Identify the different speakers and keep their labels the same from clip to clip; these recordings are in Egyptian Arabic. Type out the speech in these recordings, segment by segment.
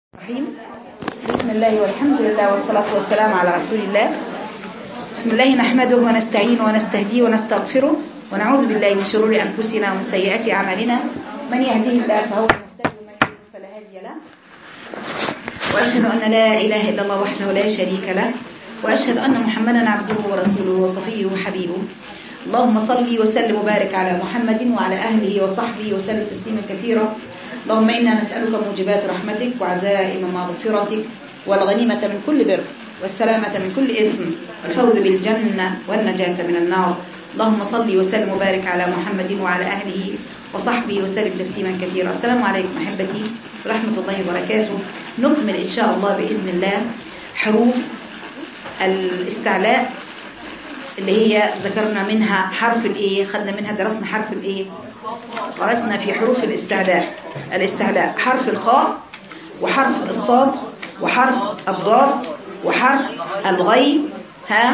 Speaker 1: الرحيم بسم الله والحمد لله والصلاة والسلام على رسول الله بسم الله نحمده ونستعين ونستهديه ونستغفره ونعوذ بالله من شرور أنفسنا ومن سيئات أعمالنا من يهديه الله فهو المهتد ومن يضلل فلا هادي له وأشهد أن لا إله إلا الله وحده لا شريك له وأشهد أن محمدا عبده ورسوله وصفيه وحبيبه اللهم صل وسلم وبارك على محمد وعلى أهله وصحبه وسلم تسليما كثيرا اللهم إنا نسألك موجبات رحمتك وعزائم مغفرتك والغنيمة من كل بر والسلامة من كل إثم والفوز بالجنة والنجاة من النار اللهم صل وسلم وبارك على محمد وعلى أهله وصحبه وسلم تسليما كثيرا السلام عليكم أحبتي ورحمة الله وبركاته نكمل إن شاء الله بإذن الله حروف الاستعلاء اللي هي ذكرنا منها حرف الايه خدنا منها درسنا حرف الايه درسنا في حروف الاستعلاء الاستعلاء حرف الخاء وحرف الصاد وحرف الضاد وحرف الغين ها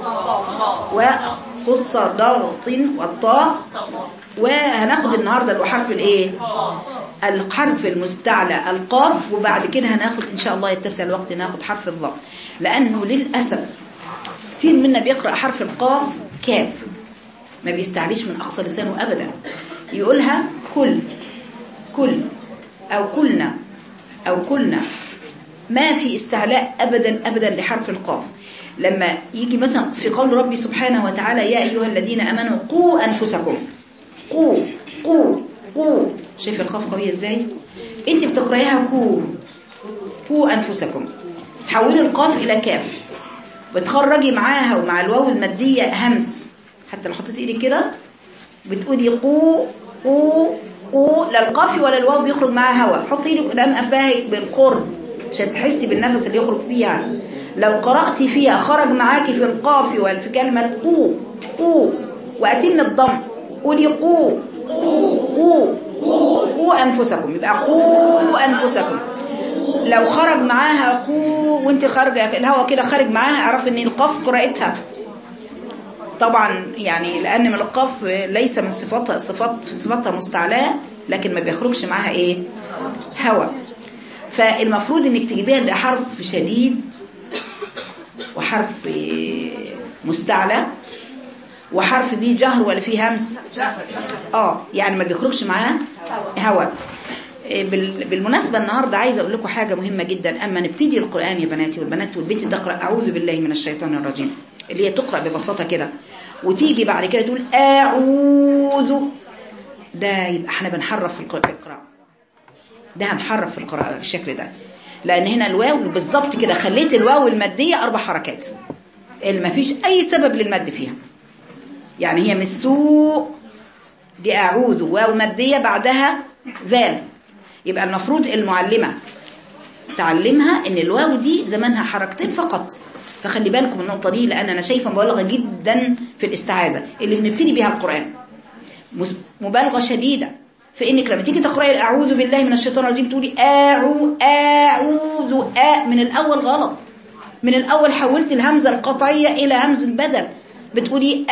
Speaker 1: وقص ضغط والطاء وهناخد النهارده حرف الايه الحرف المستعلى القاف وبعد كده هناخد ان شاء الله يتسع الوقت ناخد حرف الضاء لانه للاسف كتير منا بيقرأ حرف القاف كاف ما بيستعليش من أقصى لسانه أبدا يقولها كل كل أو كلنا أو كلنا ما في استعلاء أبدا أبدا لحرف القاف لما يجي مثلا في قول ربي سبحانه وتعالى يا أيها الذين أمنوا قوا أنفسكم قوا قوا قوا شايف القاف قوية إزاي أنت بتقرأيها كو قوا أنفسكم تحولي القاف إلى كاف بتخرجي معاها ومع الواو المادية همس حتى لو حطيت ايدك كده بتقولي قو قو قو لا القاف ولا الواو بيخرج معاها هواء حطي ايدك قدام قفاك بالقرب عشان تحسي بالنفس اللي يخرج فيها لو قرأتي فيها خرج معاكي في القاف وفي كلمة قو قو وأتم الضم قولي قو قو قو قو أنفسكم يبقى قو أنفسكم لو خرج معاها قو وانت خارجه الهواء كده خارج معاها اعرف ان القاف قراءتها طبعا يعني لان من القاف ليس من صفاتها صفات صفاتها مستعلاه لكن ما بيخرجش معاها ايه هواء فالمفروض انك تجيبيها ده حرف شديد وحرف مستعلى وحرف بيه جهر ولا فيه همس اه يعني ما بيخرجش معاه هواء بالمناسبة النهاردة عايزة أقول لكم حاجة مهمة جدا أما نبتدي القرآن يا بناتي والبنات والبنت تقرأ أعوذ بالله من الشيطان الرجيم اللي هي تقرأ ببساطة كده وتيجي بعد كده تقول أعوذ ده يبقى احنا بنحرف في القراءة ده هنحرف في القراءة بالشكل ده لأن هنا الواو بالظبط كده خليت الواو المادية أربع حركات اللي ما فيش أي سبب للمد فيها يعني هي من السوء دي أعوذ واو مادية بعدها ذال يبقى المفروض المعلمة تعلمها ان الواو دي زمانها حركتين فقط فخلي بالكم النقطة دي لان انا شايفة مبالغة جدا في الاستعاذة اللي بنبتدي بيها القرآن مبالغة شديدة فانك لما تيجي تقرأي اعوذ بالله من الشيطان الرجيم تقولي اعو اعوذ آ من الاول غلط من الاول حولت الهمزة القطعية الى همزة بدل بتقولي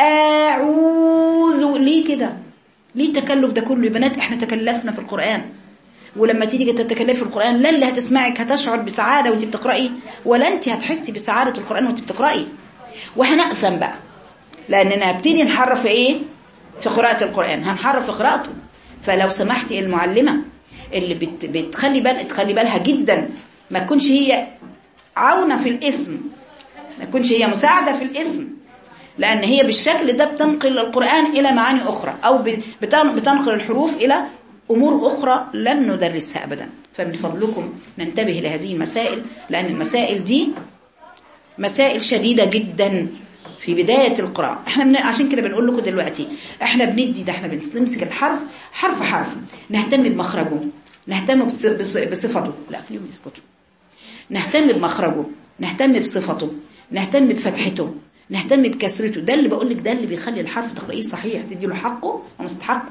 Speaker 1: اعوذ ليه كده ليه التكلف ده كله يا بنات احنا تكلفنا في القرآن ولما تيجي تتكلمي في القرآن لا اللي هتسمعك هتشعر بسعادة وانت بتقرأي ولا انت هتحسي بسعادة القرآن وانت بتقرأي وهنأثم بقى لأننا هبتدي نحرف ايه في قراءة القرآن هنحرف في قراءته فلو سمحتي المعلمة اللي بت بتخلي بال تخلي بالها جدا ما تكونش هي عونة في الإثم ما تكونش هي مساعدة في الإثم لأن هي بالشكل ده بتنقل القرآن إلى معاني أخرى أو بتنقل الحروف إلى أمور أخرى لم ندرسها أبدا فمن فضلكم ننتبه لهذه المسائل لأن المسائل دي مسائل شديدة جدا في بداية القراءة احنا من... عشان كده بنقول لكم دلوقتي احنا بندي ده احنا بنمسك الحرف حرف حرف نهتم بمخرجه نهتم بص... بص... بصفته لا خليهم يسكتوا نهتم بمخرجه نهتم بصفته نهتم بفتحته نهتم بكسرته ده اللي بقول لك ده اللي بيخلي الحرف تقرأيه صحيح تدي له حقه ومستحقه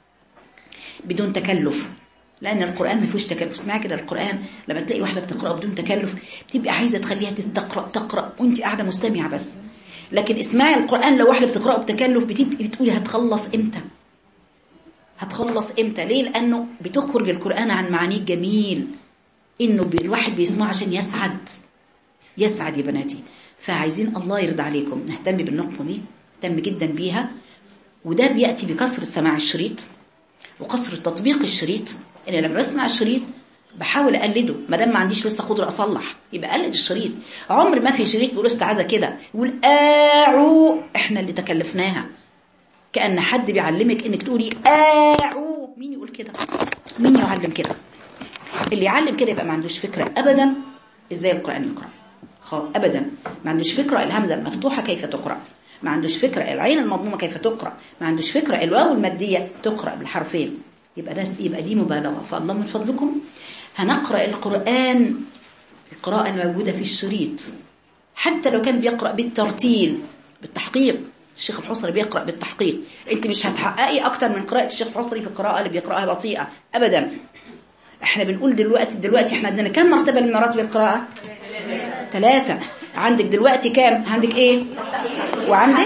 Speaker 1: بدون تكلف لأن القرآن ما فيهوش تكلف اسمعي كده القرآن لما تلاقي واحدة بتقرأ بدون تكلف بتبقى عايزة تخليها تقرأ تقرأ وانت قاعدة مستمعة بس لكن اسمعي القرآن لو واحدة بتقرأه بتكلف بتبقي بتقولي هتخلص امتى هتخلص امتى ليه لأنه بتخرج القرآن عن معانيه الجميل انه بي- الواحد بيسمعه عشان يسعد يسعد يا بناتي فعايزين الله يرضى عليكم نهتم بالنقطة دي نهتم جدا بيها وده بيأتي بكثرة سماع الشريط وكثرة تطبيق الشريط ان لما بسمع الشريط بحاول اقلده ما دام ما عنديش لسه قدره اصلح يبقى قلد الشريط عمر ما في شريط بيقول استعاذه كده يقول اعو احنا اللي تكلفناها كأن حد بيعلمك انك تقولي اعو مين يقول كده مين يعلم كده اللي يعلم كده يبقى ما عندوش فكرة ابدا ازاي القرآن يقرأ خالص ابدا ما عندوش فكرة الهمزة المفتوحة كيف تقرأ ما عندوش فكرة العين المضمومة كيف تقرأ ما عندوش فكرة الواو المادية تقرأ بالحرفين يبقى ده يبقى دي مبالغة فالله من فضلكم هنقرأ القرآن القراءة الموجودة في الشريط حتى لو كان بيقرأ بالترتيل بالتحقيق الشيخ الحصري بيقرأ بالتحقيق انت مش هتحققي اكتر من قراءة الشيخ الحصري في القراءة اللي بيقرأها بطيئة ابدا احنا بنقول دلوقتي دلوقتي احنا عندنا كم مرتبة من مراتب القراءة ثلاثة عندك دلوقتي كام عندك ايه وعندك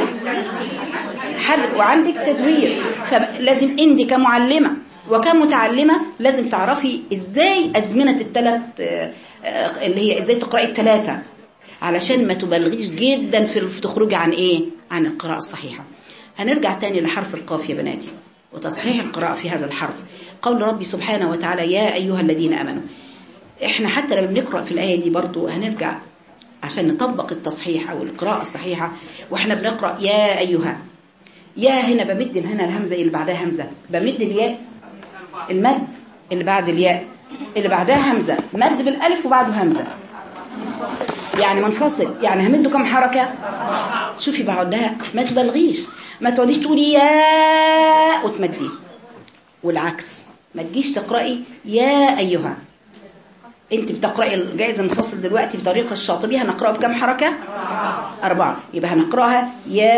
Speaker 1: حد وعندك تدوير فلازم انت كمعلمة وكمتعلمة لازم تعرفي ازاي ازمنة الثلاث اللي هي ازاي تقرأي الثلاثة علشان ما تبالغيش جدا في في تخرجي عن ايه عن القراءة الصحيحة هنرجع تاني لحرف القاف يا بناتي وتصحيح القراءة في هذا الحرف قول ربي سبحانه وتعالى يا أيها الذين أمنوا احنا حتى لما بنقرأ في الآية دي برضو هنرجع عشان نطبق التصحيح أو القراءة الصحيحة واحنا بنقرأ يا أيها يا هنا بمد هنا الهمزة اللي بعدها همزة بمد الياء المد اللي بعد الياء اللي بعدها همزة مد بالألف وبعده همزة يعني منفصل يعني همده كم حركة شوفي بعدها ما تبلغيش ما تقعديش تقولي يا وتمدي والعكس ما تجيش تقرأي يا أيها انت بتقرأي الجائزة المنفصل دلوقتي بطريقة الشاطبية هنقرأها بكم حركة أربعة يبقى هنقرأها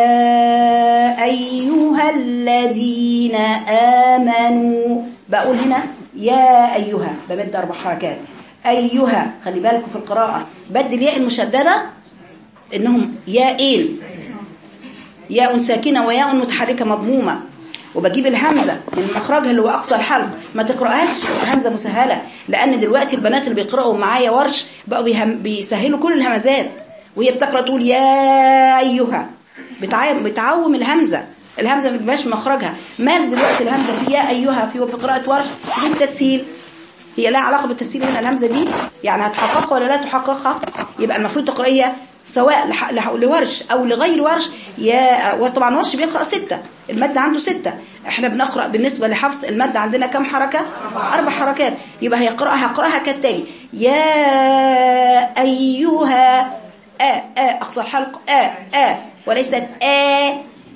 Speaker 1: يا أيها الذين آمنوا بقول هنا يا أيها بمد أربع حركات أيها خلي بالكم في القراءة بدل الياء المشددة إنهم ياءين ياء ساكنة وياء متحركة مضمومة وبجيب الهمزة من مخرجها اللي هو أقصى الحلق ما تقرأهاش همزة مسهلة لأن دلوقتي البنات اللي بيقرأوا معايا ورش بقوا بيهم بيسهلوا كل الهمزات وهي بتقرأ تقول يا أيها بتعوم, بتعوم الهمزة الهمزة ما بتبقاش مخرجها مال دلوقتي الهمزة في يا أيها في في قراءة ورش بالتسهيل هي لها علاقة بالتسهيل هنا الهمزة دي يعني هتحققها ولا لا تحققها يبقى المفروض تقرأيها سواء لورش أو لغير ورش يا وطبعا ورش بيقرأ ستة المد عنده ستة احنا بنقرأ بالنسبة لحفص المد عندنا كم حركة أربع حركات يبقى هيقرأها هقرأها كالتالي يا أيها آ آ أقصى الحلق آ آ وليست آ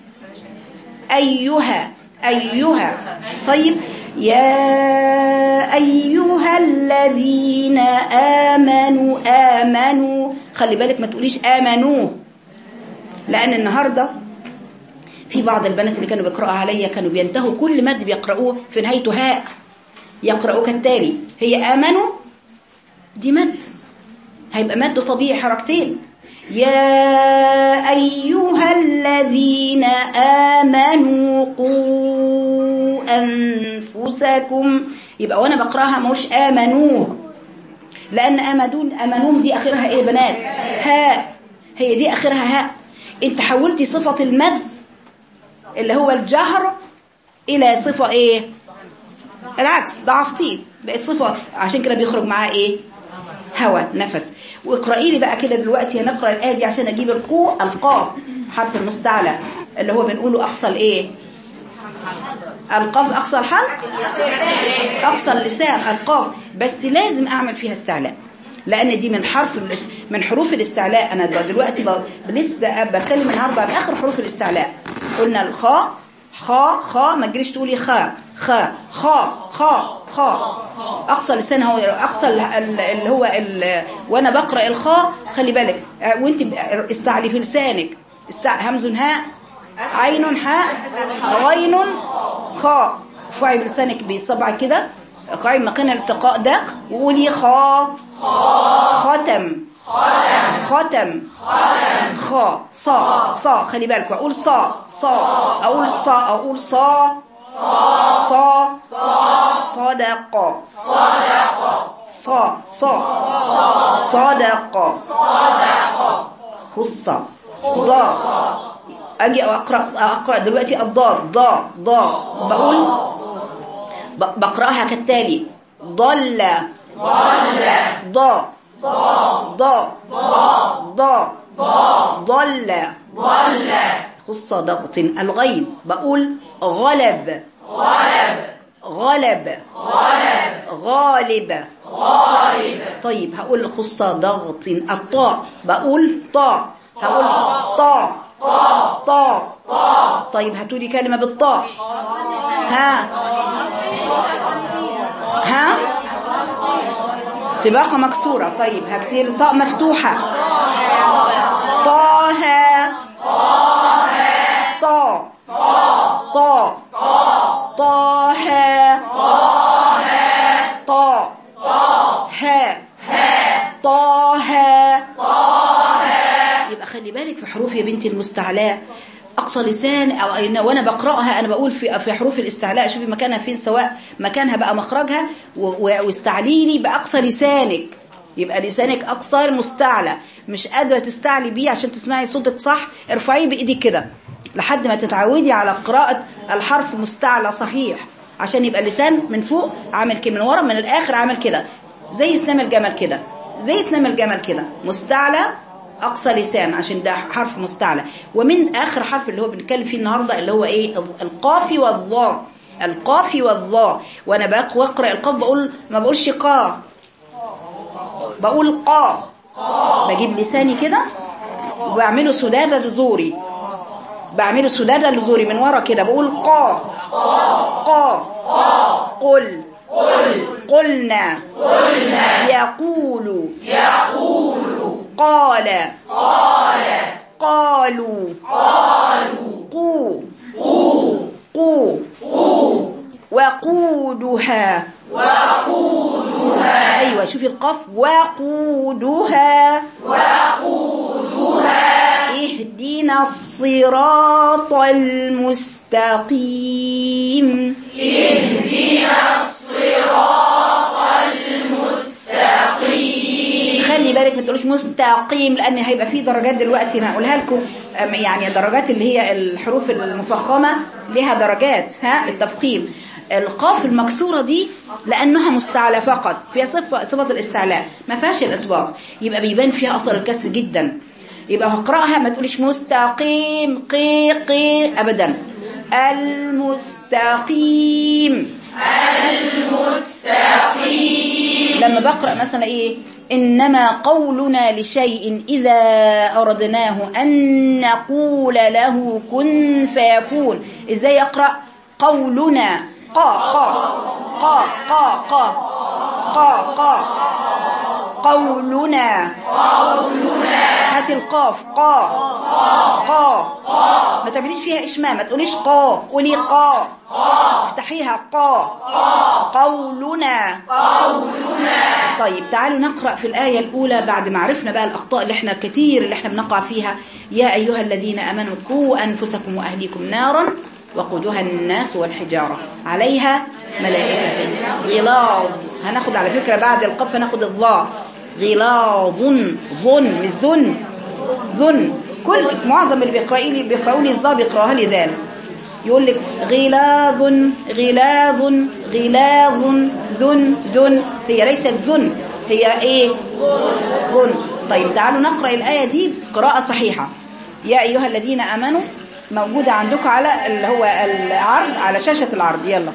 Speaker 1: أيها أيها طيب يا أيها الذين آمنوا آمنوا خلي بالك ما تقوليش آمنوا لأن النهاردة في بعض البنات اللي كانوا بيقرأوا عليا كانوا بينتهوا كل مد بيقرأوه في نهايته هاء يقرأوه كالتالي هي آمنوا دي مد هيبقى مد طبيعي حركتين يا أيها الذين آمنوا قوا أنفسكم يبقى وأنا بقرأها موش آمنوه لأن آمنون آمنون دي آخرها إيه بنات هاء هي دي آخرها هاء انت حولتي صفة المد اللي هو الجهر إلى صفة إيه العكس ضعفتيه بقت صفة عشان كده بيخرج معاه إيه هوا نفس واقرأي لي بقى كده دلوقتي هنقرأ الآية دي عشان أجيب القو القاف حرف المستعلى اللي هو بنقوله أقصى الإيه القاف أقصى الحلق أقصى اللسان القاف بس لازم أعمل فيها استعلاء لأن دي من حرف من حروف الاستعلاء أنا دلوقتي لسه بتكلم النهارده عن آخر حروف الاستعلاء قلنا الخاء خاء خاء ما تجريش تقولي خاء خاء خاء خاء خاء أقصى لسان هو أقصى اللي هو وأنا بقرأ الخاء خلي بالك وأنت استعلي في لسانك همز هاء عين حاء غين خاء ارفعي بلسانك بصبع كده اقعي مكان الالتقاء ده وقولي خا ختم ختم خا صا صا خلي بالك اقول صا صا اقول صا اقول صا صا صدق صا صا صدق خص ضا اجي اقرا اقرا دلوقتي الضاد ضا ضا بقول ب- بقراها كالتالي ضل ضا ضا ضا ضل خص ضغط الغين بقول غلب غلب غالب طيب هقول خص ضغط الطاء بقول طاء هقول طاء طاء طيب هاتوا لي كلمة بالطاء ها ها سباقة مكسورة طيب هكتير طاء مفتوحة طه طا طا طه طا ها طه يبقى خلي بالك في حروف يا بنتي المستعلاء اقصى لسان او أنا- وانا بقراها انا بقول في في حروف الاستعلاء شوفي مكانها فين سواء مكانها بقى مخرجها و- و- واستعليني باقصى لسانك يبقى لسانك اقصى المستعلى مش قادره تستعلي بيه عشان تسمعي صوتك صح ارفعيه بايدك كده لحد ما تتعودي على قراءه الحرف مستعلى صحيح عشان يبقى اللسان من فوق عامل كده من ورا من الاخر عامل كده زي سنام الجمل كده زي سنام الجمل كده مستعلى اقصى لسان عشان ده حرف مستعلى ومن اخر حرف اللي هو بنتكلم فيه النهارده اللي هو ايه القاف والظاء القاف والظاء وانا بق- بقرا القاف بقول ما بقولش قا بقول قا بجيب لساني كده وبعمله سداده لزوري بعمله سداده لزوري من ورا كده بقول قا قا قل قلنا يقول قال قالوا قو قو وقودها وقودها ايوه شوفي القاف وقودها وقودها اهدنا الصراط المستقيم خلي بالك ما تقولوش مستقيم لان هيبقى في درجات دلوقتي انا هقولها لكم أم، يعني درجات اللي هي الحروف المفخمه لها درجات ها للتفخيم القاف المكسوره دي لانها مستعلى فقط فيها صفه صفه الاستعلاء ما فيهاش الاطباق يبقى بيبان فيها اثر الكسر جدا يبقى هقراها ما تقوليش مستقيم قي قي ابدا المستقيم لما بقرأ مثلا ايه انما قولنا لشيء اذا اردناه ان نقول له كن فيكون ازاي اقرأ قولنا قا قا قا قا قا قا قا قولنا هات القاف قا قا ما تعمليش فيها اشمام ما تقوليش قا قولي قا افتحيها قا قولنا طيب تعالوا نقرأ في الآية الأولى بعد ما عرفنا بقى الأخطاء اللي احنا كتير اللي احنا بنقع فيها يا أيها الذين أمنوا قوا أنفسكم وأهليكم نارا وقودها الناس والحجارة عليها ملائكة غلاظ هناخد على فكرة بعد القف هناخد الظاء غلاظ ظن مش ذن ذن كل معظم اللي بيقرأوا لي بيقرأوا لي الظاء بيقرأوها لي ذال يقول لك غلاظ غلاظ غلاظ ذن ذن هي ليست ذن هي ايه ذن طيب تعالوا نقرأ الآية دي قراءة صحيحة يا أيها الذين آمنوا موجودة عندكم على اللي هو العرض على شاشة العرض يلا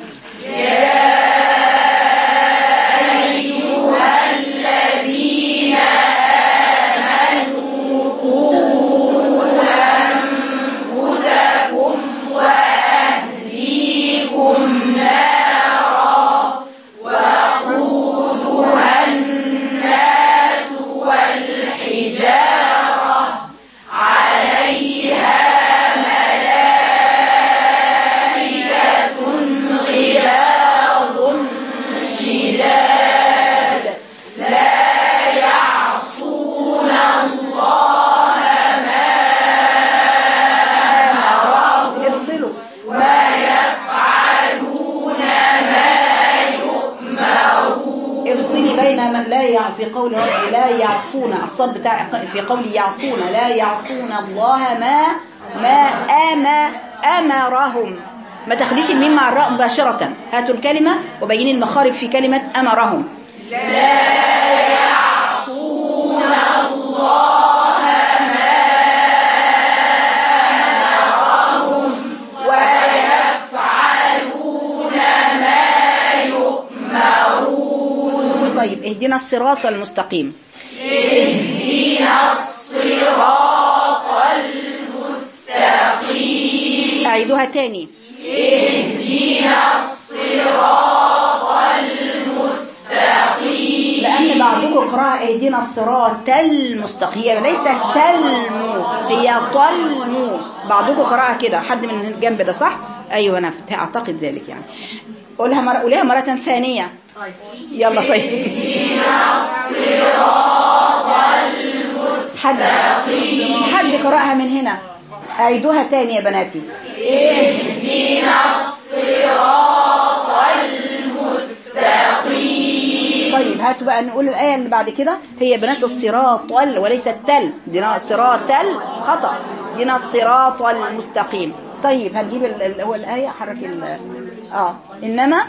Speaker 1: قول ربي لا يعصون الصاد بتاع في قول يعصون لا يعصون الله ما ما أما أمرهم ما تاخديش الميم مع الراء مباشرة هاتوا الكلمة وبيني المخارج في كلمة أمرهم طيب اهدنا الصراط المستقيم اهدنا الصراط المستقيم اعيدوها تاني لأن بعضكم قراءة اهدنا الصراط المستقيم ليس تلمو هي طلمو بعضكم قراءة كده حد من الجنب ده صح؟ أيوة أنا أعتقد ذلك يعني قولها مرة قولها مرة ثانية يلا طيب حد حد قرأها من هنا أعيدوها تاني يا بناتي طيب هاتوا بقى نقول الآية اللي بعد كده هي بنات الصراط وال وليس التل دينا الصراط تل خطأ دينا الصراط المستقيم طيب هنجيب ال- ال- هو الآية حرك ال اه إنما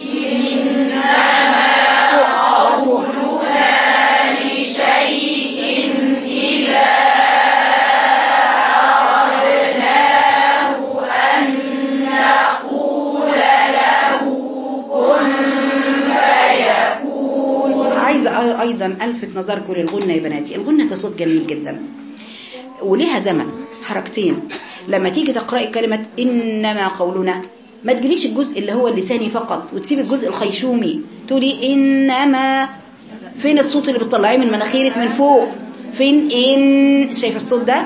Speaker 1: عايزة أ- أيضا ألفت نظركم للغنة يا بناتي الغنة ده صوت جميل جدا وليها زمن حركتين لما تيجي تقرأي كلمة إنما قولنا ما تجيبيش الجزء اللي هو اللساني فقط وتسيب الجزء الخيشومي تقولي إنما فين الصوت اللي بتطلعيه من مناخيرك من فوق فين إن شايف الصوت ده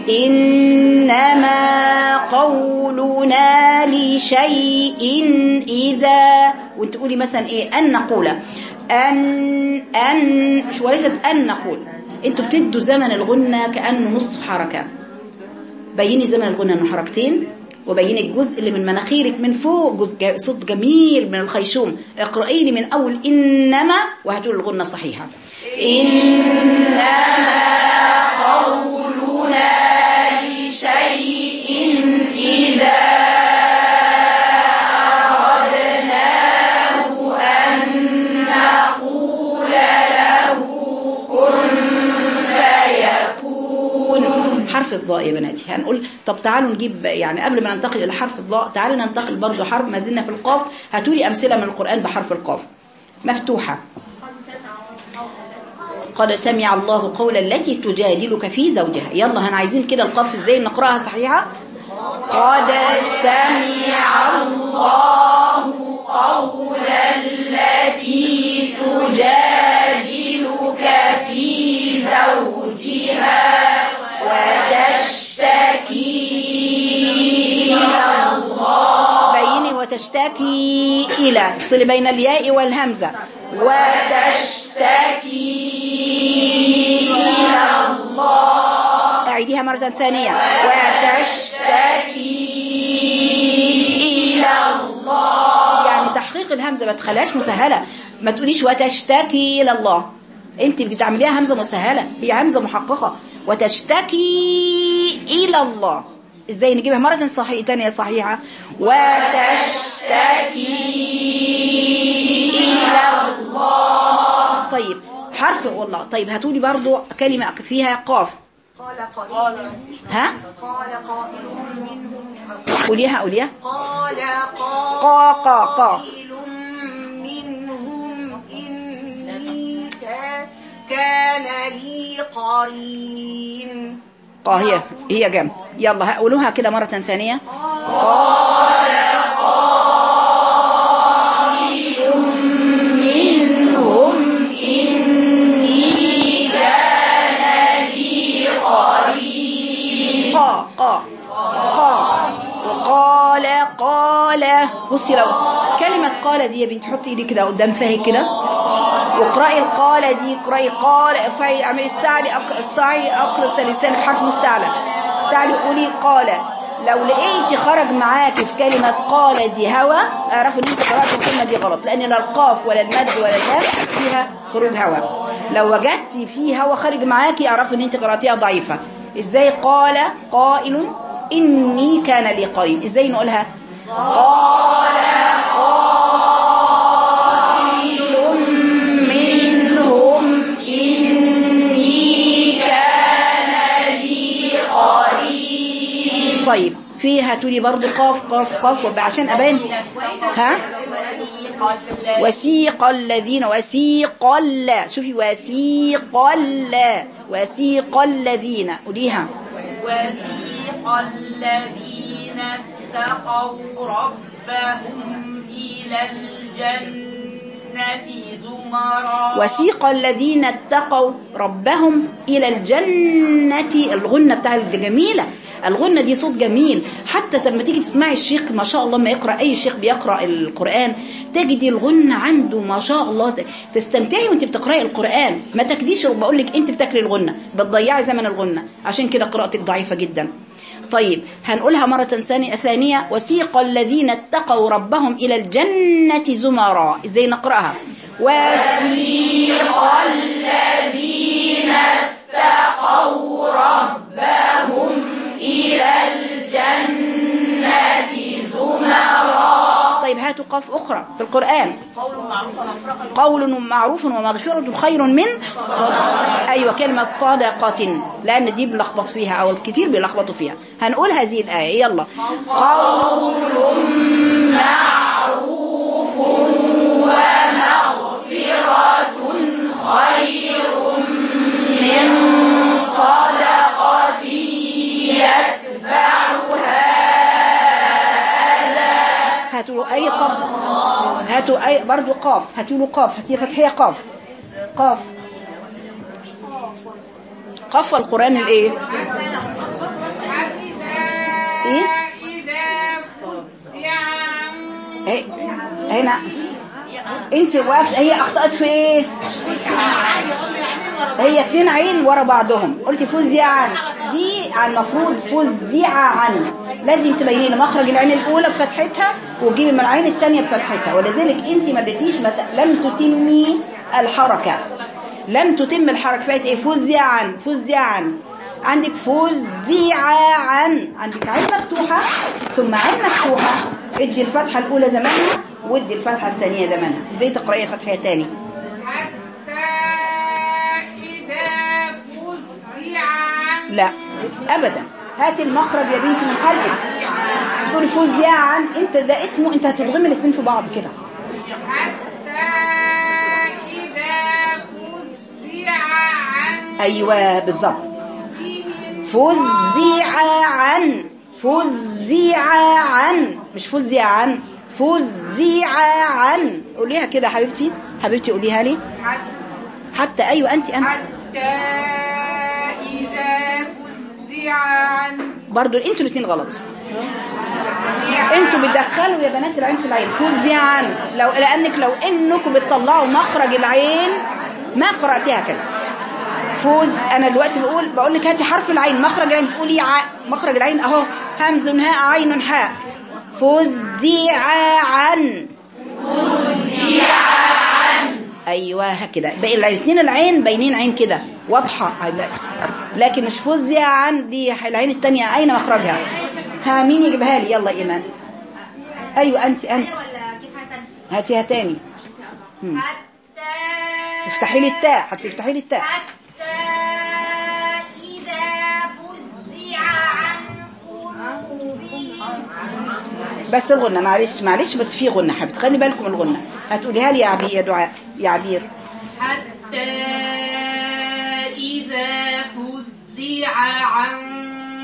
Speaker 1: إنما قولنا لشيء إذا وانت تقولي مثلا إيه أن نقول أن أن وليست أن نقول انتوا بتدوا زمن الغنة كأنه نصف حركة بيني زمن الغنة انه حركتين وبيني الجزء اللي من مناخيرك من فوق جزء جا- صوت جميل من الخيشوم اقرأي لي من أول إنما وهتقول الغنة صحيحة إنما قولنا لشيء إذا أردناه أن نقول له كن فيكون حرف الضاء يا بناتي هنقول طب تعالوا نجيب يعني قبل ما ننتقل إلى حرف الضاء تعالوا ننتقل برضو حرف ما زلنا في القاف هاتولي أمثلة من القرآن بحرف القاف مفتوحة قد سمع الله قول التي تجادلك في زوجها يلا هن عايزين كده القاف ازاي نقراها صحيحة قد سمع الله قول التي تجادلك في زوجها وتشتكي إلى الله بيني وتشتكي إلى افصلي بين الياء والهمزة وتشتكي إلى الله أعيديها مرة ثانية وتشتكي إلى الله يعني تحقيق الهمزة ما تخليهاش مسهلة ما تقوليش وتشتكي إلى الله انت بتعمليها همزة مسهلة هي همزة محققة وتشتكي إلى الله ازاي نجيبها مرة صحيحة تانية صحيحة وتشتكي إلى الله طيب حرف والله طيب هاتولي برضو كلمة فيها قاف
Speaker 2: قال قائل
Speaker 1: ها
Speaker 2: قال قائل منهم
Speaker 1: قوليها قوليها
Speaker 2: قال
Speaker 1: قا قا قا
Speaker 2: قائل منهم إني كا- كان لي قرين
Speaker 1: قا هي هي جنب يلا قولوها كده مرة ثانية منهم إني كان لي قرين قا قا قا وقال قال بصي لو كلمة قال دي يا بنت حطي ايدي كده قدام فاهي كده واقرأي القال دي اقرأي قال افعي اعملي استعلي أق- استعي اقرص لسانك حرف مستعلى استعلي قولي قال لو لقيتي خرج معاكي في كلمة قال دي هوا اعرفوا ان انت قرأت الكلمة دي غلط لان لا القاف ولا المد ولا الهاء فيها خروج هوا لو وجدتي فيه هوا خارج معاكي اعرفي ان انت قراتيها ضعيفة ازاي قال قائل اني كان لي قرين ازاي نقولها قال قائل منهم اني كان لي قرين طيب في هاتولي برضو قاف قاف قاف وب- عشان ابان ها وسيق الذين وسيق ال شوفي وسيق ال وسيق الذين قوليها
Speaker 3: وسيق الذين اتقوا ربهم إلى الجنة زمرا
Speaker 1: وسيق الذين اتقوا ربهم إلى الجنة الغنة بتاع الجميلة الغنة دي صوت جميل حتى لما تيجي تسمعي الشيخ ما شاء الله ما يقرأ أي شيخ بيقرأ القرآن تجدي الغنة عنده ما شاء الله ت- تستمتعي وانت بتقرأي القرآن ما تاكليش بقول لك انت بتاكلي الغنة بتضيعي زمن الغنة عشان كده قراءتك ضعيفة جدا طيب هنقولها مرة ثانية ثانية وسيق الذين اتقوا ربهم إلى الجنة زمرا ازاي نقرأها وسيق الذين اتقوا ربهم إلى الجنة زمرا طيب هاتوا قاف أخرى في القرآن
Speaker 3: قول معروف مفرقة
Speaker 1: قول معروف ومغفرة خير من أيوة كلمة صدقة لأن دي بنلخبط فيها أو الكثير بيلخبطوا فيها هنقول هذه الآية يلا قول معروف ومغفرة خير من صدقة يتبعها أذى هاتوا أي قاف هاتوا أي برضو قاف هاتوا له قاف هاتي فتحية قاف قاف قاف القرآن الايه ايه ايه هنا انت وقفت هي اخطأت في ايه هي اتنين عين ورا بعضهم قلت فزع عن دي عن المفروض فزع عن لازم تبيني لي مخرج العين الاولى بفتحتها وتجيبي من العين الثانيه بفتحتها ولذلك انت ما اديتيش ما ت- لم تتمي الحركه لم تتم الحركه فات ايه فزع عن فزع عن عندك فزع عن عندك عين مفتوحه ثم عين مفتوحه ادي الفتحه الاولى زمانها وادي الفتحه الثانيه زمانها ازاي تقرايها فتحه تاني
Speaker 4: حتى إذا فزع عن
Speaker 1: لا ابدا هات المخرج يا بنتي من حلقك تقول فوز عن انت ده اسمه انت هتضغمي الاثنين في بعض كده
Speaker 4: حتى إذا فزع عن
Speaker 1: ايوه بالظبط
Speaker 4: بهم
Speaker 1: فزع عن فزع عن مش فزع عن فزع عن قوليها كده يا حبيبتي حبيبتي قوليها لي حتى ايوه انت انت
Speaker 3: حتى إذا فزع عن
Speaker 1: برضو انتوا الاثنين غلط انتوا بتدخلوا يا بنات العين في العين فزع عن لو لانك لو انكم بتطلعوا مخرج العين ما قراتيها كده فوز انا دلوقتي بقول بقول لك هاتي حرف العين مخرج العين بتقولي ع... مخرج العين اهو همز هاء عين حاء فزع عن فزع عن ايوه هكذا باقي الاثنين العين باينين عين كده واضحه لكن مش فزع عن دي العين الثانيه اين مخرجها ها مين يجيبها لي يلا ايمان ايوه انت انت هاتيها تاني مم.
Speaker 2: حتى
Speaker 1: افتحي لي التاء هتفتحي لي التاء
Speaker 2: حتى إذا فزع عن قلوبهم
Speaker 1: بس الغنة معلش معلش بس في غنة حبيبتي خلي بالكم الغنة هتقوليها لي يا عبير يا دعاء يا عبير
Speaker 3: حتى إذا فزع عن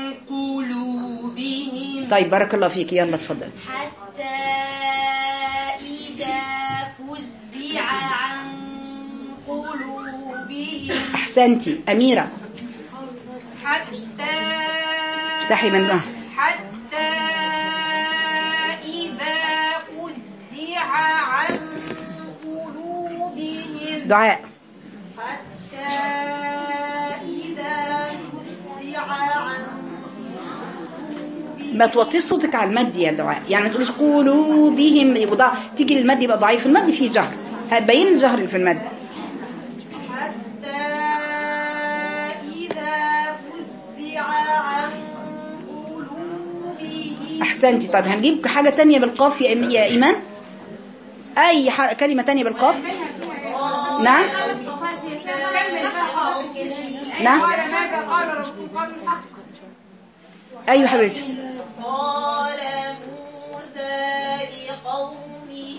Speaker 3: قلوبهم
Speaker 1: طيب بارك الله فيك يلا اتفضل
Speaker 5: حتى إذا فزع عن قلوبهم
Speaker 1: احسنتي اميرة
Speaker 3: حتى
Speaker 1: افتحي من
Speaker 3: حتى إذا فزع عن قلوبهم
Speaker 1: دعاء
Speaker 2: حتى إذا فزع عن
Speaker 1: ما توطيش صوتك على المد يا دعاء يعني ما تقوليش قولوا بهم يبقى ضع... تيجي للمد يبقى ضعيف المد فيه جهر هتبين الجهر اللي في المد
Speaker 2: حتى
Speaker 1: احسنتي طب هنجيب حاجة تانية بالقاف يا إيم- يا ايمان اي ح- كلمة تانية بالقاف نعم نعم
Speaker 4: قال ماذا قال رسول قال الحق
Speaker 1: ايوه حبيبتي
Speaker 2: قال موسى لقومه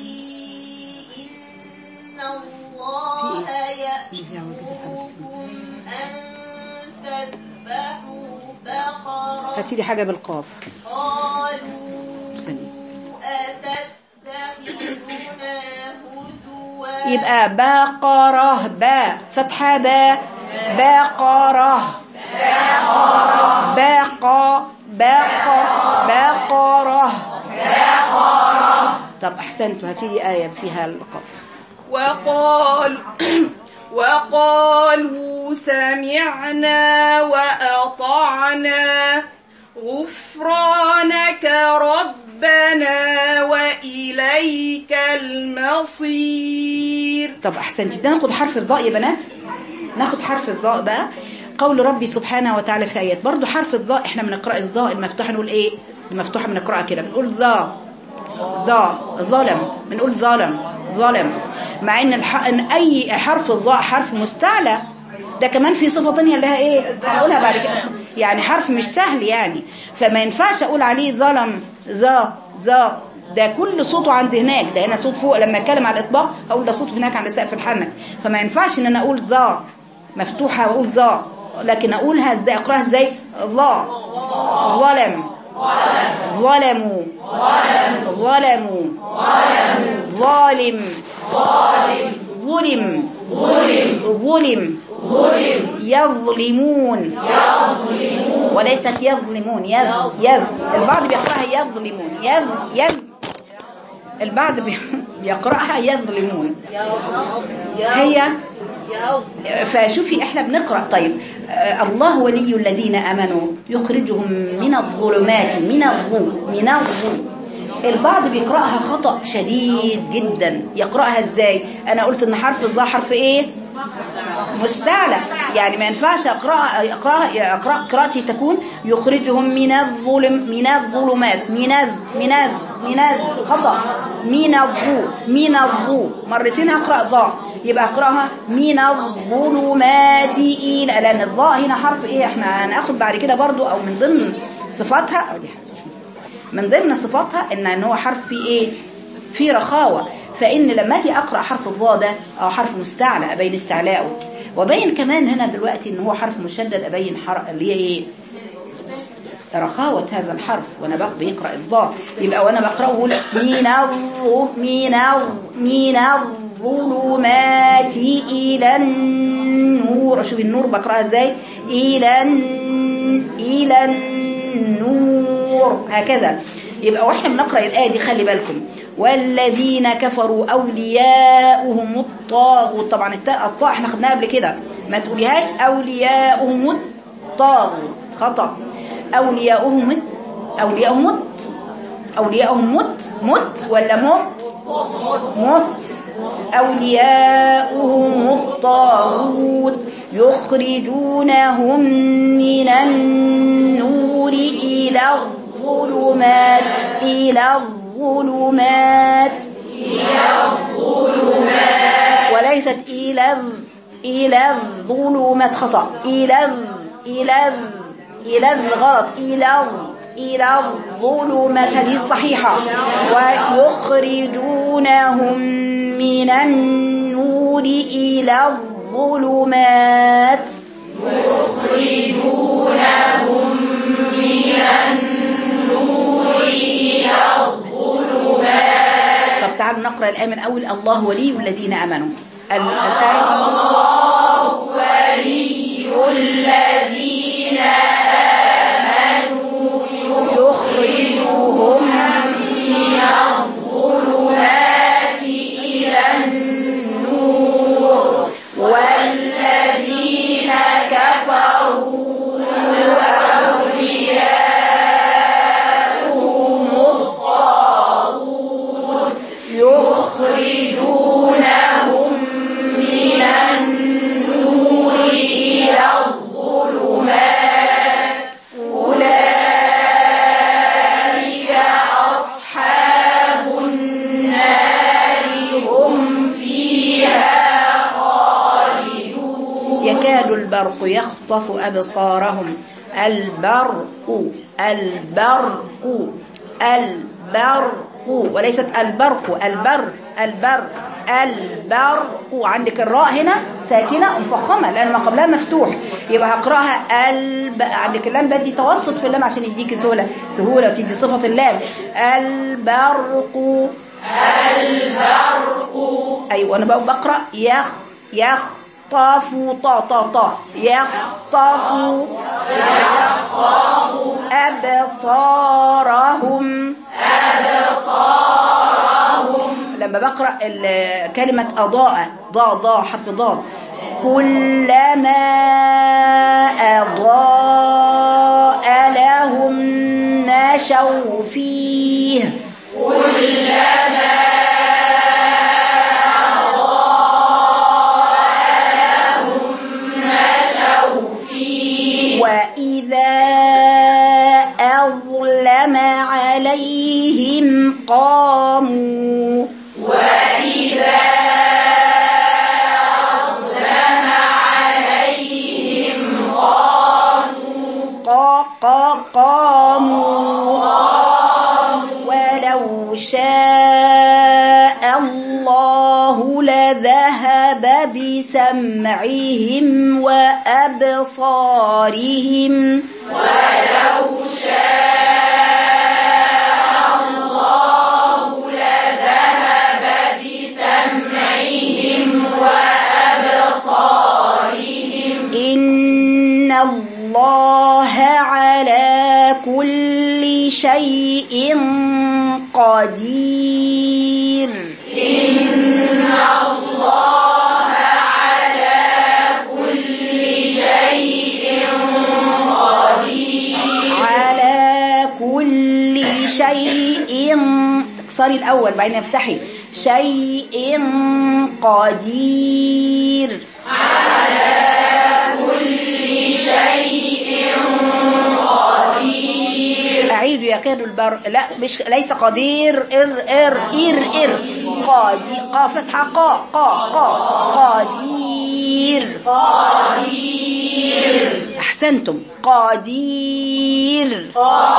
Speaker 2: إن الله يأمركم أن تذبحوا بقرة
Speaker 1: هاتي لي حاجة بالقاف
Speaker 2: قالوا
Speaker 1: استني.
Speaker 2: أتتخذنا هزوا
Speaker 1: يبقى بقرة باء فتحة باء بقرة باقة باقة بقرة طب أحسنت هاتي لي آية فيها القاف
Speaker 3: وقال وقالوا سمعنا وأطعنا غفرانك ربنا وإليك المصير
Speaker 1: طب أحسنتي ده ناخد حرف الضاء يا بنات ناخد حرف الضاء بقى قول ربي سبحانه وتعالى في آيات برضو حرف الضاء احنا بنقرأ الضاء المفتوحة نقول ايه المفتوحة بنقرأها كده بنقول ظا ظا ظلم بنقول ظلم ظلم مع ان الح... ان اي حرف الضاء حرف مستعلى ده كمان في صفة تانية اللي هي ايه هقولها بعد كده يعني حرف مش سهل يعني فما ينفعش اقول عليه ظلم ظا ظا ده كل صوته عند هناك ده هنا صوت فوق لما اتكلم على الاطباق اقول ده صوت هناك عند سقف الحنك فما ينفعش ان انا اقول ظا مفتوحة واقول ظا لكن اقولها ازاي اقراها ازاي ظا ظلم ظلموا ظلموا ظالم ظلم ظلم يظلمون وليست يظلمون يذ يذ البعض بيقراها يظلمون يذ يذ البعض بي- بيقراها يظلمون هي فشوفي احنا بنقرأ طيب آه، الله ولي الذين امنوا يخرجهم من الظلمات من الظلم من الظلم البعض بيقرأها خطأ شديد جدا يقرأها ازاي انا قلت ان حرف الظاء حرف ايه مستعلى يعني ما ينفعش اقرا اقرا اقرا قراءتي تكون يخرجهم من الظلم من الظلمات من الظ من الظ من الظ خطا من الظو من الظو مرتين هقرا ظا يبقى اقراها من الظلمات الى لان الظاء هنا حرف ايه احنا هناخد بعد كده برضو او من ضمن صفاتها أو دي حبيبتي. من ضمن صفاتها ان ان هو حرف فيه ايه في رخاوة فإن لما أجي أقرأ حرف الضاء ده أو حرف مستعلى أبين استعلاءه وبين كمان هنا دلوقتي إن هو حرف مشدد أبين حرف اللي هي إيه رخاوة هذا الحرف وأنا بق- بيقرأ الضاء يبقى وأنا بقرأه أقول من الظ- من الظ- من الظلمات إلى النور شوف النور بقرأها إزاي إلى الن- إلى النور هكذا يبقى واحنا بنقرأ الآية دي خلي بالكم والذين كفروا أولياؤهم الطاغوت طبعا التاء الطاء احنا خدناها قبل كده ما تقوليهاش أولياؤهم الطاغوت خطأ أولياؤهم الت- أولياؤهم الت- أولياؤهم مت مت ولا مت مت أولياؤهم الطاغوت يخرجونهم من النور إلى الظلمات إلى الظلمات وليست إلى الظ- إلى الظلمات خطأ إلى الظ- إلى الظ- إلى الغلط إلى الظ- إلى الظلمات هذه الصحيحة ويخرجونهم من النور إلى الظلمات طب تعالوا نقرأ الآية من أول الله ولي الذين آمنوا ال- الآية يخرجهم من الظلمات إلى النور والذين كفروا أولياؤهم الطاغوت يخرجونهم من النور يكاد البرق يخطف أبصارهم البرق البرق البرق وليست البرق البر البر البرق عندك الراء هنا ساكنة مفخمة لأن ما قبلها مفتوح يبقى هقرأها الب... عندك اللام بدي توسط في اللام عشان يديكي سهولة سهولة وتدي صفة اللام البرق ايوه انا بقى بقرا يخ يخطف طا طا طا يخطف ابصارهم ابصارهم لما بقرا ال- كلمه اضاء ضاء ضاء حرف ضاد كلما اضاء لهم مشوا فيه وإذا أظلم عليهم قاموا وإذا قاموا ولو شاء الله لذهب بسمعهم وأبصارهم إن الله على كل شيء قدير على كل شيء اكسري الأول بعدين افتحي شيء قدير أعيد يكاد البر لا مش ليس قدير إر إر إر إر قادي قا فتحة قا قا قا قدير قدير أحسنتم قدير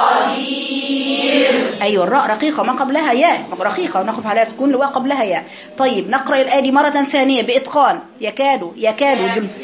Speaker 1: قدير أيوة الراء رقيقة ما قبلها ياء رقيقة ونقف عليها سكون لواء قبلها ياء طيب نقرأ الآية دي مرة ثانية بإتقان يكاد يكاد دل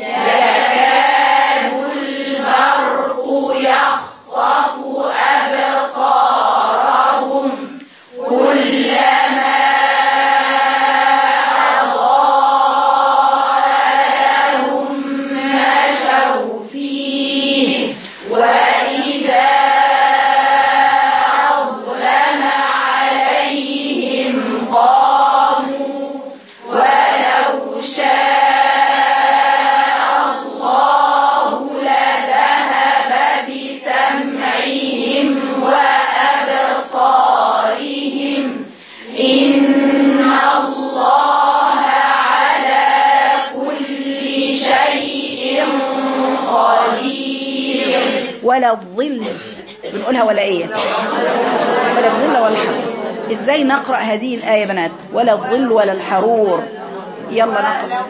Speaker 1: ولا الظل بنقولها ولا ايه ولا الظل ولا الحرور ازاي نقرأ هذه الآية يا بنات ولا الظل ولا الحرور يلا نقرأ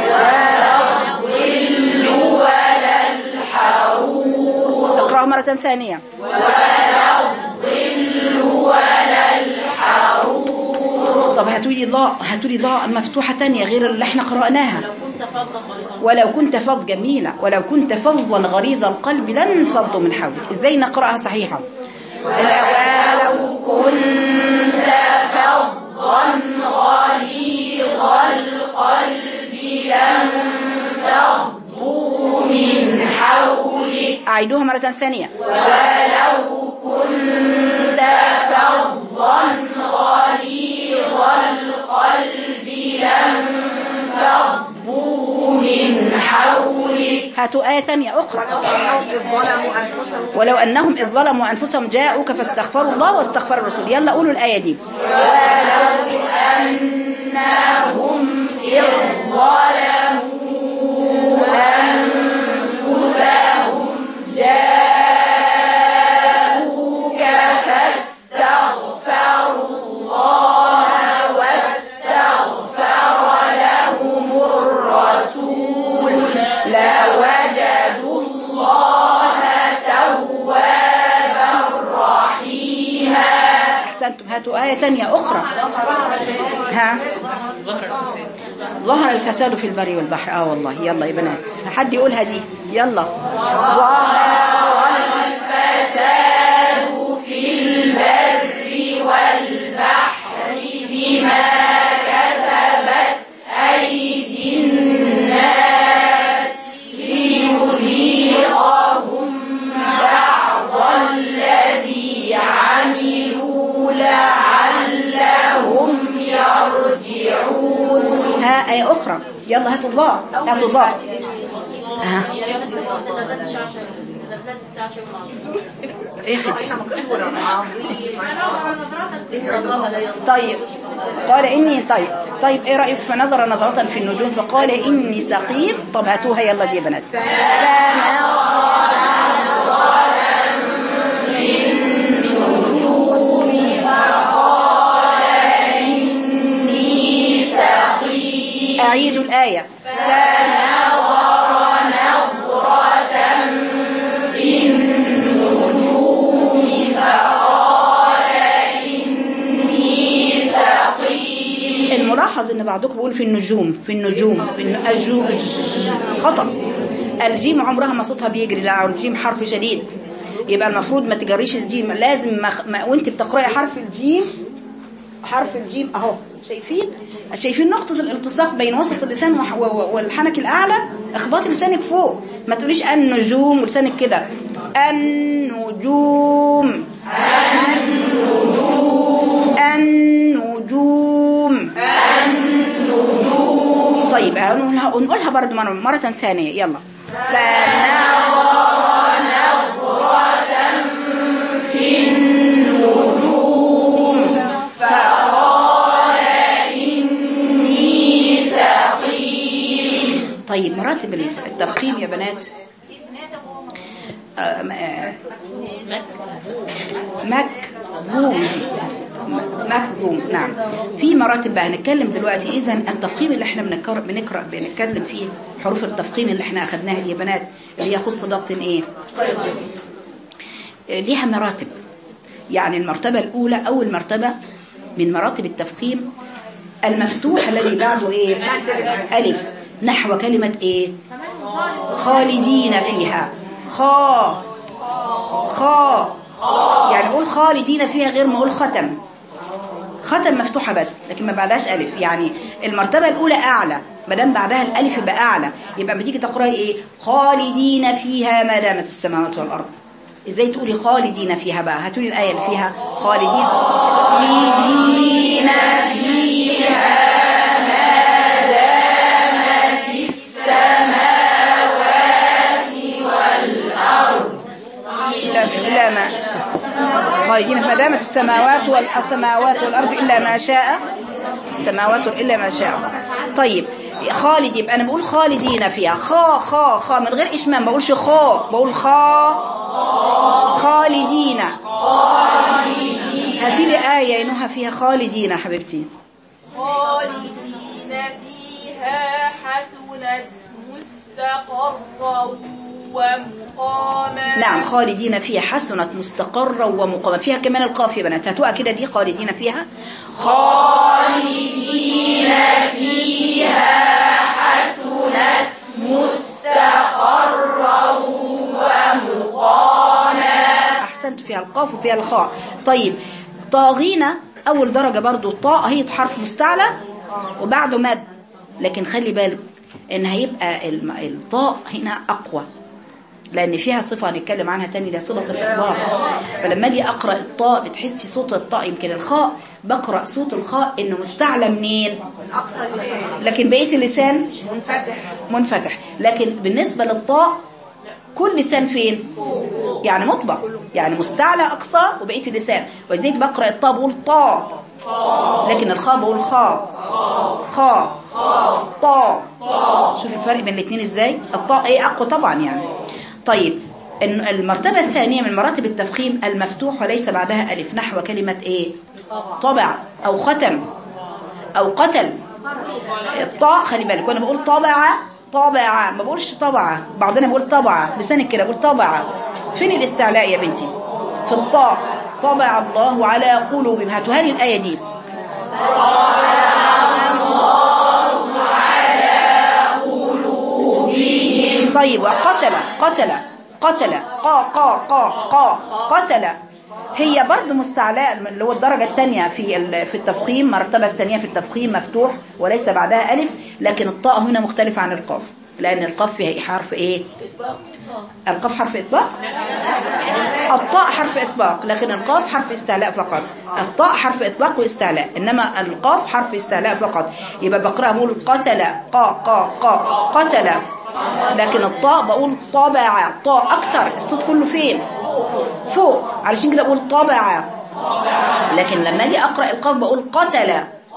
Speaker 1: اقرأ مرة ثانية طب هاتوا لي ضاء هاتوا لي ضاء مفتوحة تانية غير اللي احنا قرأناها ولو كنت فظ جميلة ولو كنت فظا غليظ القلب لن فضوا من حولك ازاي نقرأها صحيحة ولو كنت فظا غليظ القلب لن فضوا من حولك أعيدوها مرة ثانية ولو كنت فظا غليظ القلب لن فضوا من حولك هاتوا آية تانية أخرى ولو أنهم إذ ظلموا أنفسهم جاءوك فاستغفروا الله واستغفر الرسول يلا قولوا الآية دي ولو أنهم إذ ظلموا أنفسهم جاءوك فاستغفروا الله واستغفر لهم الرسول لوجدوا هاتوا آية تانية أخرى ها ظهر الفساد في البر والبحر اه والله يلا يا بنات حد يقولها دي يلا ظهر الفساد في البر والبحر بما كسبت أيدي الناس ليذيقهم بعض الذي عملوا لعلهم يرجعون ها آية أخرى يلا هاتوا الظاء هاتوا الظاء ها ايه خدي طيب قال إني طيب طيب إيه رأيك فنظر نظرة في النجوم فقال إني سقيم طب هاتوها يلا دي يا بنات أعيد الآية الملاحظ ان بعضكم بيقول في النجوم في النجوم في الن- الجو خطأ الجيم عمرها ما صوتها بيجري لا الجيم حرف شديد يبقى المفروض ما تجريش الجيم لازم ما ما وانت بتقراي حرف الجيم حرف الجيم اهو شايفين شايفين نقطة الالتصاق بين وسط اللسان وح- و- و- والحنك الأعلى اخبطي لسانك فوق ما تقوليش النجوم ولسانك كده النجوم النجوم طيب هنقولها نقولها برضه مرة, مرة ثانية يلا فنظر نظرة في النجوم فقال إني سقيم طيب مراتب التفخيم يا بنات آه، م- آه، مكذوم مكذوم نعم في مراتب بقى هنتكلم دلوقتي اذا التفخيم اللي احنا بنقرا بنقرا بنتكلم فيه حروف التفخيم اللي احنا اخذناها دي يا بنات اللي يخص ضبط ايه آه، ليها مراتب يعني المرتبة الأولى أول مرتبة من مراتب التفخيم المفتوح الذي بعده إيه ألف نحو كلمة إيه خالدين فيها خا خا يعني أقول خالدين فيها غير ما أقول ختم ختم مفتوحة بس لكن ما بعدهاش ألف يعني المرتبة الأولى أعلى ما دام بعدها الألف يبقى أعلى يبقى لما تيجي تقرأي إيه خالدين فيها ما دامت السماوات والأرض إزاي تقولي خالدين فيها بقى هاتولي الآية اللي فيها خالدين خالدين فيها ما دامت السماوات والأرض إلا ما خالدين ما دامت السماوات والسماوات والأرض إلا ما شاء سماوات إلا ما شاء طيب خالد يبقى أنا بقول خالدين فيها خا خا خا من غير إشمام ما بقولش خا بقول خا خالدين هاتي لي آية إنها فيها خالدين يا حبيبتي
Speaker 2: خالدين فيها حسنت مستقرا ومقاما
Speaker 1: نعم خالدين فيها حسنت مستقرا ومقاما فيها كمان القاف يا بنات هاتوها كده دي خالدين فيها خالدين فيها حسنت مستقرا ومقاما احسنت فيها القاف وفيها الخاء طيب طاغين اول درجه برضو الطاء هي حرف مستعلى وبعده مد لكن خلي بالك ان هيبقى الم- الطاء هنا اقوى لان فيها صفه هنتكلم عنها تاني اللي هي صفه الاطلاق فلما اجي اقرا الطاء بتحسي صوت الطاء يمكن الخاء بقرا صوت الخاء انه مستعلى منين لكن بقيه اللسان منفتح منفتح لكن بالنسبه للطاء كل لسان فين يعني مطبق يعني مستعلى اقصى وبقيه اللسان ولذلك بقرا الطاء بقول طاء لكن الخاء بقول خاء خاء طاء شوف الفرق بين الاثنين ازاي الطاء ايه اقوى طبعا يعني طيب الن- المرتبة الثانية من مراتب التفخيم المفتوح وليس بعدها ألف نحو كلمة إيه طبع أو ختم أو قتل الطاء خلي بالك وأنا بقول طبع طبع ما بقولش طبع بعضنا بقول طبع لسانك كده بقول طبع فين الاستعلاء يا بنتي في الطاء طبع الله على قلوبهم هاتوا هذه الآية دي طيب وقتل قتل قتل قا قا قا قا قتل هي برضه مستعلاء من اللي هو الدرجة الثانية في ال- في التفخيم مرتبة الثانية في التفخيم مفتوح وليس بعدها ألف لكن الطاء هنا مختلفة عن القاف لأن القاف فيها حرف إيه القاف حرف إطباق الطاء حرف إطباق لكن القاف حرف استعلاء فقط الطاء حرف إطباق واستعلاء إنما القاف حرف استعلاء فقط يبقى بقرأ بقول قتل قا قا قا قتل لكن الطاء بقول طبع طاء أكتر الصوت كله فين فوق علشان كده بقول طبع لكن لما أجي أقرأ القاف بقول قتل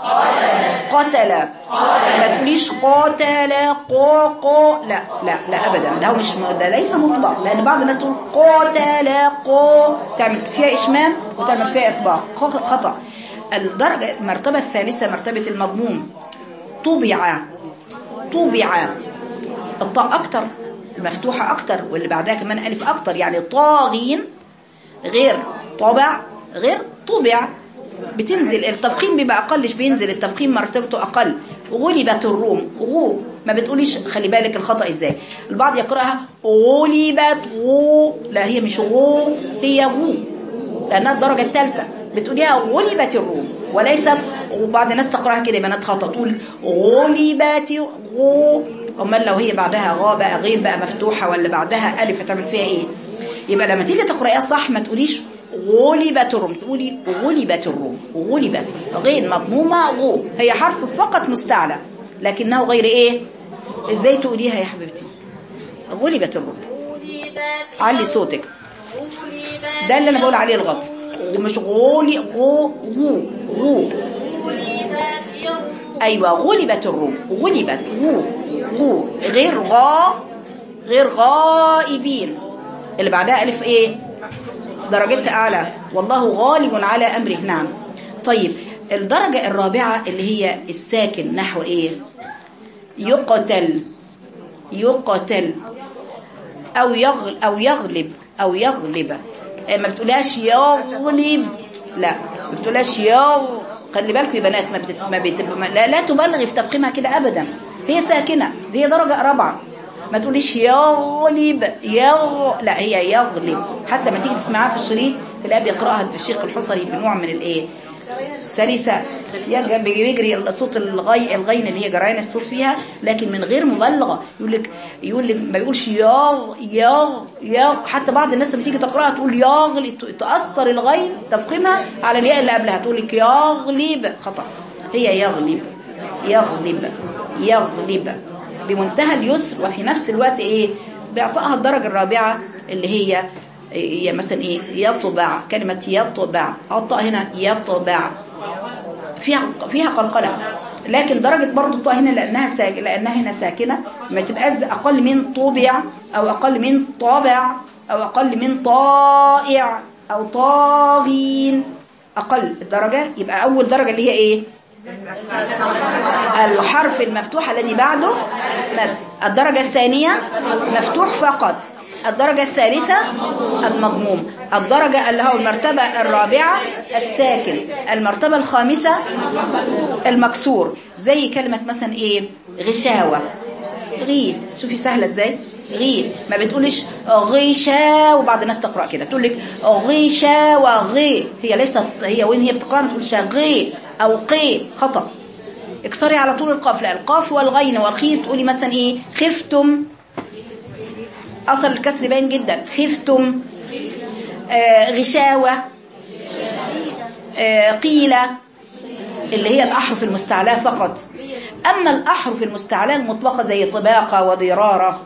Speaker 1: قتل ما تقوليش قاتل قو قو لا لا لا ابدا ده مش ده ليس مطبق لان بعض الناس تقول قاتل قو تعمل فيها اشمام وتعمل فيها اطباق خ- خطا الدرجه المرتبه الثالثه مرتبه المضموم طبع طبع الطاء اكتر مفتوحه اكتر واللي بعدها كمان الف اكتر يعني طاغين غير طبع غير طبع بتنزل التفخيم بيبقى اقلش بينزل التفخيم مرتبته اقل غلبت الروم غو ما بتقوليش خلي بالك الخطا ازاي البعض يقراها غلبت غو لا هي مش غو هي غو لانها الدرجه الثالثه بتقوليها غلبت الروم وليست وبعض الناس تقراها كده بنات خطا تقول غلبت غو امال لو هي بعدها غا بقى غير بقى مفتوحه ولا بعدها الف هتعمل فيها ايه يبقى لما تيجي تقرايها صح ما تقوليش غلبت الروم تقولي غلبت الروم غلبت غير مضمومه غو هي حرف فقط مستعلى لكنه غير ايه ازاي تقوليها يا حبيبتي غلبت الروم علي صوتك ده اللي انا بقول عليه الغلط ومش غولي غو غو غو ايوه غلبت الروم غلبت غو غو غير غا غير غائبين اللي بعدها الف ايه درجتها اعلى والله غالب على امره نعم طيب الدرجه الرابعه اللي هي الساكن نحو ايه يقتل يقتل او يغل او يغلب او يغلب آه، ما بتقولهاش يغلب لا ما بتقولهاش يغ خلي بالكم يا بنات ما, بتت... ما, بت... ما لا, لا تبالغي في تفخيمها كده ابدا هي ساكنه دي درجه رابعه ما تقوليش يغلب يغ لا هي يغلب حتى ما تيجي تسمعها في الشريط تلاقيها بيقراها الشيخ الحصري بنوع من الايه السلسة يجب بيجري صوت الغي الغين اللي هي جريان الصوت فيها لكن من غير مبالغه يقول لك يقول لك ما يقولش ياغ ياغ ياغ حتى بعض الناس لما تيجي تقراها تقول ياغلي تاثر الغين تفخيمها على الياء اللي قبلها تقول لك يغلب خطا هي يغلب يغلب يغلب بمنتهى اليسر وفي نفس الوقت ايه باعطائها الدرجه الرابعه اللي هي هي مثلا ايه يطبع كلمه يطبع الطاء هنا يطبع فيها فيها قلقله لكن درجه برضو الطاء هنا لانها ساك... لانها هنا ساكنه ما تبقاش اقل من طبع او اقل من طابع او اقل من طائع او طاغين اقل الدرجه يبقى اول درجه اللي هي ايه الحرف المفتوح الذي بعده مد الدرجة الثانية مفتوح فقط الدرجة الثالثة المضموم الدرجة اللي هو المرتبة الرابعة الساكن المرتبة الخامسة المكسور زي كلمة مثلا ايه غشاوة غي شوفي سهلة ازاي غي ما بتقولش غيشا وبعض الناس تقرأ كده تقول لك غيشا وغي هي ليست هي وين هي بتقرأ ما تقولش غي او قي خطأ اكسري على طول القاف لا القاف والغين والخي تقولي مثلا ايه خفتم اثر الكسر باين جدا خفتم آه غشاوة آه قيلة اللي هي الأحرف المستعلاة فقط أما الأحرف المستعلاة المطلقة زي طباقة وضرارة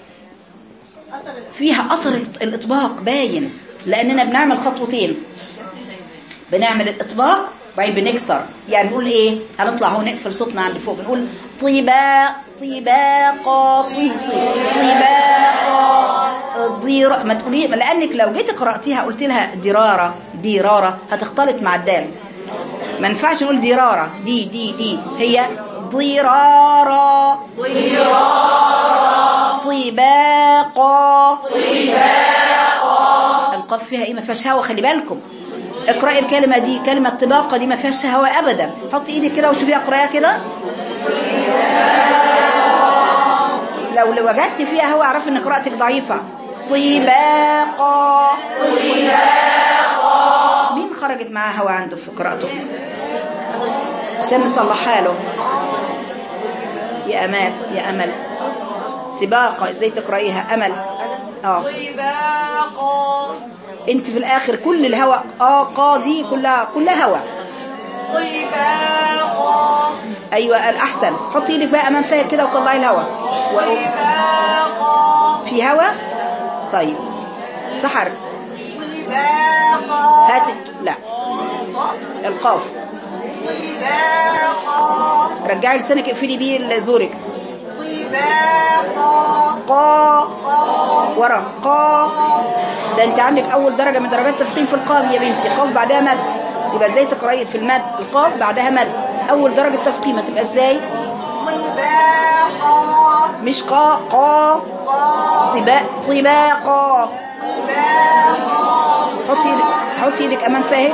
Speaker 1: فيها أثر الإطباق باين لأننا بنعمل خطوتين بنعمل الإطباق بعدين بنكسر يعني نقول ايه هنطلع هون نقفل صوتنا عند فوق بنقول طباق طباقا طي طي طباقا ضير ما تقولي لانك لو جيت قراتيها قلت لها دراره ديراره هتختلط مع الدال ما ينفعش نقول دراره دي دي دي هي ضراره ضراره طباقا طباقا القاف فيها ايه ما فيهاش هوا خلي بالكم اقرأي الكلمة دي كلمة طباقة دي ما فيهاش هواء أبدا حطي ايدك كده وشوفيها اقرأيها كده لو لو وجدت فيها هواء اعرفي ان قراءتك ضعيفة طباقة مين خرجت معاه هواء عنده في قراءته عشان نصلحها له يا أمال يا أمل طباقة ازاي تقرأيها أمل اه
Speaker 2: طباقا
Speaker 1: انت في الاخر كل الهواء اه قا دي كلها كلها هواء
Speaker 2: طباقا
Speaker 1: ايوه الاحسن حطي ايدك بقى امام فاك كده وطلعي الهواء و-
Speaker 2: طباقا
Speaker 1: في هواء طيب سحر
Speaker 2: طباقا
Speaker 1: هاتي لا القاف
Speaker 2: طباقا
Speaker 1: رجعي لسانك اقفلي بيه زورك
Speaker 2: طباقا
Speaker 1: قا ورا قا ده انت عندك اول درجة من درجات تفخيم في القاف يا بنتي قاف بعدها مد يبقى ازاي تقراي في المد القاف بعدها مد اول درجة تفخيم هتبقى ازاي
Speaker 2: طباقا
Speaker 1: مش قا قا طباق طباقا حطي ايدك حطي ايدك امام فاهك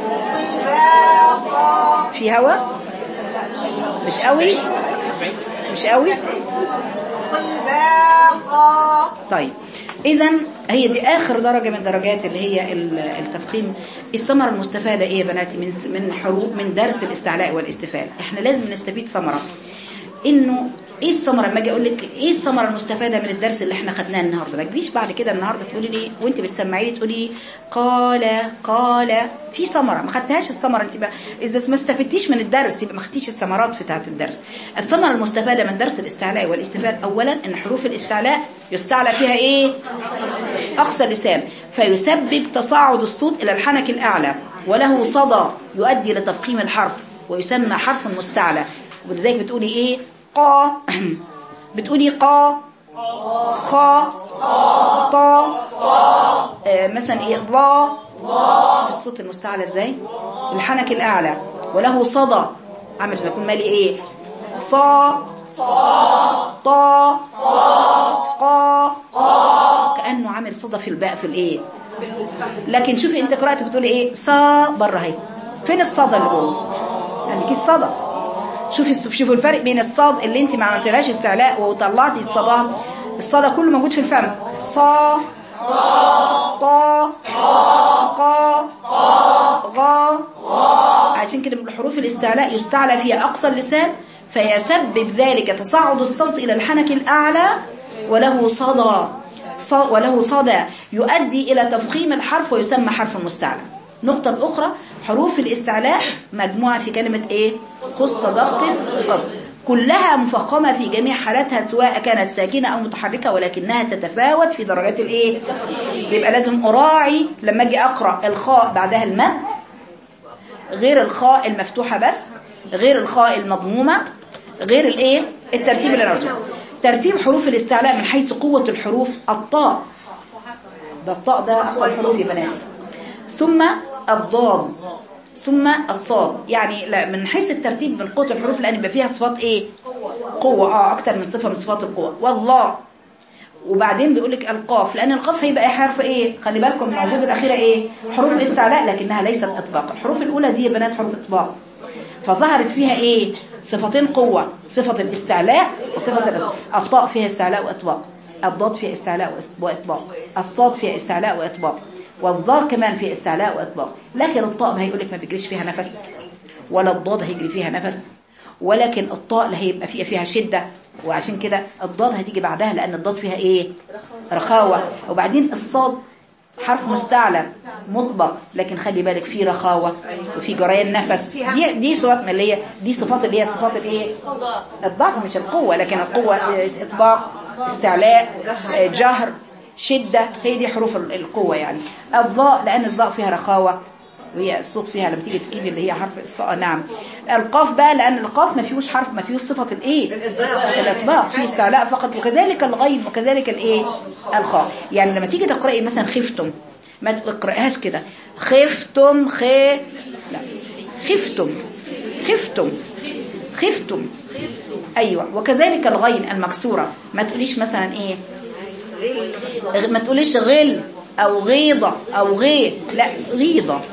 Speaker 1: في هوا مش قوي مش قوي
Speaker 2: طباقا
Speaker 1: طيب اذا هي دي اخر درجه من درجات اللي هي ال- التفخيم الثمره المستفاده ايه يا بناتي من س- من حروف من درس الاستعلاء والاستفال احنا لازم نستفيد ثمره انه ايه الثمره لما اجي اقول لك ايه الثمره المستفاده من الدرس اللي احنا خدناه النهارده ما تجيش بعد كده النهارده تقولي لي وانت بتسمعي لي تقولي قال قال في ثمره ما خدتهاش الثمره انت بقى اذا ما استفدتيش من الدرس يبقى ما خدتيش الثمرات بتاعه الدرس الثمره المستفاده من درس الاستعلاء والاستفال اولا ان حروف الاستعلاء يستعلى فيها ايه اقصى اللسان فيسبب تصاعد الصوت الى الحنك الاعلى وله صدى يؤدي لتفخيم الحرف ويسمى حرف مستعلى ولذلك بتقولي ايه قا بتقولي قا خا طا آه مثلا ايه ضا شوف الصوت المستعلى ازاي الحنك الاعلى وله صدى عامل زي ما يكون مالي ايه صا طا قا كانه عامل صدى في الباء في الايه لكن شوفي انت قرات بتقولي ايه صا بره اهي فين الصدى اللي جوه عندك الصدى شوفي شوفوا الفرق بين الصاد اللي انت ما عملتلهاش استعلاء وطلعتي الصدى الصدى كله موجود في الفم صا طا قا غا عشان كده من حروف الاستعلاء يستعلى فيها اقصى اللسان فيسبب ذلك تصاعد الصوت الى الحنك الاعلى وله صدى ص- وله صدى يؤدي الى تفخيم الحرف ويسمى حرف مستعلى النقطة الأخرى حروف الاستعلاء مجموعة في كلمة إيه؟ خص ضغط قط كلها مفخمة في جميع حالاتها سواء كانت ساكنة أو متحركة ولكنها تتفاوت في درجات الإيه؟ يبقى لازم أراعي لما أجي أقرأ الخاء بعدها المد غير الخاء المفتوحة بس غير الخاء المضمومة غير الإيه؟ الترتيب اللي أنا قلته ترتيب حروف الاستعلاء من حيث قوة الحروف الطاء ده الطاء ده أقوى الحروف يا بنات ثم الضاد ثم الصاد يعني لا من حيث الترتيب من قوة الحروف لأن يبقى فيها صفات إيه قوة آه أكتر من صفة من صفات القوة والله وبعدين بيقول لك القاف لأن القاف هيبقى حرف إيه خلي بالكم الموجود الأخيرة إيه حروف استعلاء لكنها ليست إطباق الحروف الأولى دي يا بنات حروف إطباق فظهرت فيها إيه صفتين قوة صفة الاستعلاء وصفة الإطباق الطاء فيها استعلاء وإطباق الضاد فيها استعلاء وإس- وإطباق الصاد فيها استعلاء وإطباق والظاء كمان فيها استعلاء وإطباق لكن الطاء ما هيقول لك ما بيجريش فيها نفس ولا الضاد هيجري فيها نفس ولكن الطاء اللي هيبقى فيها فيها شدة وعشان كده الضاد هتيجي بعدها لأن الضاد فيها إيه رخاوة وبعدين الصاد حرف مستعلى مطبق لكن خلي بالك فيه رخاوة وفي جريان نفس دي دي صفات من اللي هي دي صفات اللي هي صفات الايه الضعف مش القوة لكن القوة آه، اطباق استعلاء آه، جهر شدة هي دي حروف ال- القوة يعني الضاء لأن الضاء فيها رخاوة وهي الصوت فيها لما تيجي تجيبي اللي هي حرف الصاء نعم القاف بقى لأن القاف ما فيهوش حرف ما فيهوش صفة الايه الإطباق فيه استعلاء فقط وكذلك الغين وكذلك الايه الخاء يعني لما تيجي تقرأي مثلا خفتم ما تقرأهاش كده خفتم خ لا خفتم خفتم خفتم ايوه وكذلك الغين المكسوره ما تقوليش مثلا ايه ما تقوليش غل او غيضه او غي لا غيضه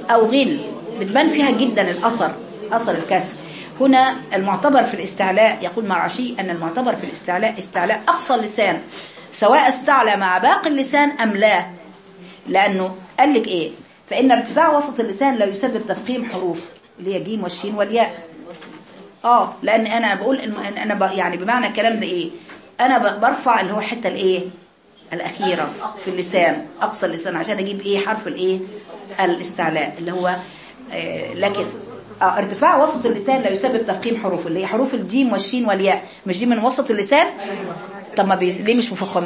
Speaker 1: أو غل بتبان فيها جدا الأثر أثر الكسر هنا المعتبر في الاستعلاء يقول مرعشي أن المعتبر في الاستعلاء استعلاء أقصى اللسان سواء استعلى مع باقي اللسان أم لا لأنه قال لك إيه فإن ارتفاع وسط اللسان لا يسبب تفخيم حروف اللي هي جيم والشين والياء اه لان انا بقول إن انا ب... يعني بمعنى الكلام ده ايه انا ب... برفع اللي هو الحته الايه الاخيره في اللسان اقصى اللسان عشان اجيب ايه حرف الايه الاستعلاء اللي هو آه لكن آه ارتفاع وسط اللسان لا يسبب تفخيم حروف اللي هي حروف الجيم والشين والياء مش دي من وسط اللسان طب ما بي... ليه مش مفخمه